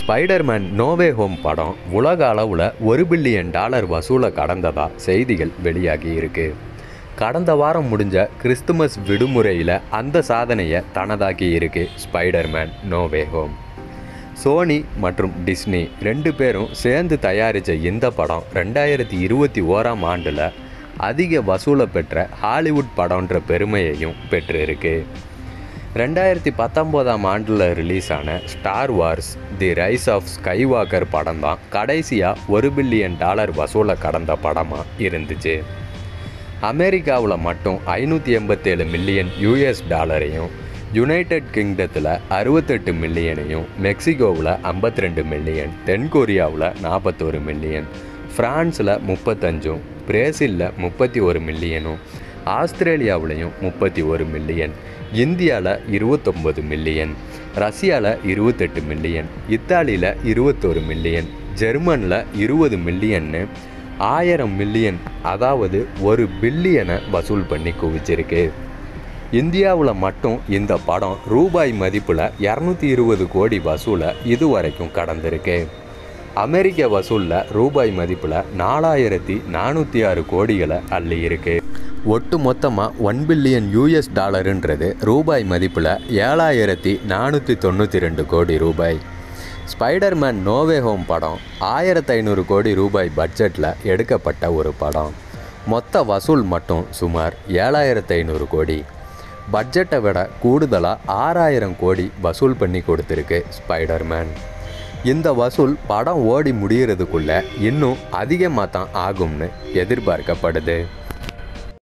Spiderman no way home படம் உலக அளவில் ஒரு பில்லியன் டாலர் வசூலை கடந்ததா செய்திகள் வெளியாகி இருக்கு கடந்த வாரம் முடிஞ்ச கிறிஸ்துமஸ் விடுமுறையில் அந்த சாதனையை தனதாக்கி இருக்கு ஸ்பைடர்மேன் நோவே ஹோம் சோனி மற்றும் டிஸ்னி ரெண்டு பேரும் சேர்ந்து தயாரித்த இந்த படம் ரெண்டாயிரத்தி இருபத்தி ஓராம் ஆண்டில் அதிக வசூலை பெற்ற ஹாலிவுட் படம்ன்ற பெருமையையும் பெற்றிருக்கு ரெண்டாயிரத்தி பத்தொம்போதாம் ஆண்டில் ரிலீஸ் ஆன Star Wars the Rise of Skywalker படம் தான் கடைசியாக ஒரு பில்லியன் டாலர் வசூலை கடந்த படமாக இருந்துச்சு அமெரிக்காவில் மட்டும் ஐநூற்றி எண்பத்தேழு மில்லியன் யூஎஸ் டாலரையும் யுனைடெட் கிங்டத்தில் அறுபத்தெட்டு மில்லியனையும் மெக்சிகோவில் ஐம்பத்தி ரெண்டு மில்லியன் தென்கொரியாவில் நாற்பத்தோரு மில்லியன் ஃப்ரான்ஸில் முப்பத்தஞ்சும் பிரேசிலில் முப்பத்தி ஒரு மில்லியனும் ஆஸ்திரேலியாவிலையும் முப்பத்தி ஒரு மில்லியன் இந்தியாவில் இருபத்தொம்பது மில்லியன் ரஷ்யாவில் இருபத்தெட்டு மில்லியன் இத்தாலியில் இருபத்தொரு மில்லியன் ஜெர்மனில் இருபது மில்லியன்னு ஆயிரம் மில்லியன் அதாவது ஒரு பில்லியனை வசூல் பண்ணி குவிச்சிருக்கு இந்தியாவில் மட்டும் இந்த படம் ரூபாய் மதிப்பில் இரநூத்தி இருபது கோடி வசூலை இதுவரைக்கும் கடந்திருக்கு அமெரிக்க வசூலில் ரூபாய் மதிப்பில் நாலாயிரத்தி நானூற்றி ஆறு கோடிகளை அள்ளி இருக்கு ஒட்டு மொத்தமாக ஒன் பில்லியன் யூஎஸ் டாலருன்றது ரூபாய் மதிப்பில் ஏழாயிரத்தி நானூற்றி தொண்ணூற்றி ரெண்டு கோடி ரூபாய் ஸ்பைடர்மேன் நோவே ஹோம் படம் ஆயிரத்தி ஐநூறு கோடி ரூபாய் பட்ஜெட்டில் எடுக்கப்பட்ட ஒரு படம் மொத்த வசூல் மட்டும் சுமார் ஏழாயிரத்தி ஐநூறு கோடி பட்ஜெட்டை விட கூடுதலாக ஆறாயிரம் கோடி வசூல் பண்ணி கொடுத்துருக்கு ஸ்பைடர்மேன் இந்த வசூல் படம் ஓடி முடிகிறதுக்குள்ள இன்னும் அதிகமாக தான் ஆகும்னு எதிர்பார்க்கப்படுது